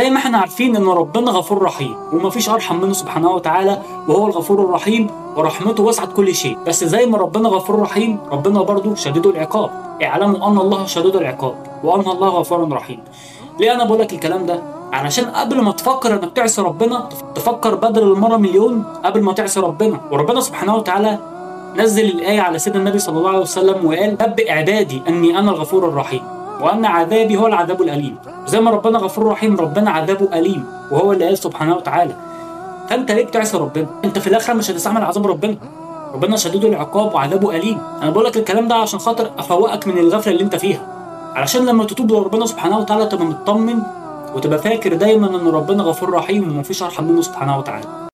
زي ما احنا عارفين ان ربنا غفور رحيم ومفيش ارحم منه سبحانه وتعالى وهو الغفور الرحيم ورحمته وسعت كل شيء بس زي ما ربنا غفور رحيم ربنا برضو شديد العقاب اعلموا ان الله شديد العقاب وان الله غفور رحيم ليه انا بقول لك الكلام ده علشان قبل ما تفكر انك تعصي ربنا تفكر بدل المره مليون قبل ما تعصي ربنا وربنا سبحانه وتعالى نزل الآية على سيدنا النبي صلى الله عليه وسلم وقال نبئ عبادي أني أنا الغفور الرحيم وأن عذابي هو العذاب الأليم زي ما ربنا غفور رحيم ربنا عذابه أليم وهو اللي قال سبحانه وتعالى فأنت ليه بتعصي ربنا؟ أنت في الآخرة مش هتستحمل عذاب ربنا ربنا شديد العقاب وعذابه أليم أنا بقول لك الكلام ده عشان خاطر أفوقك من الغفلة اللي أنت فيها علشان لما تتوب لربنا سبحانه وتعالى تبقى مطمن وتبقى فاكر دايما ان ربنا غفور رحيم ومفيش ارحم منه سبحانه وتعالى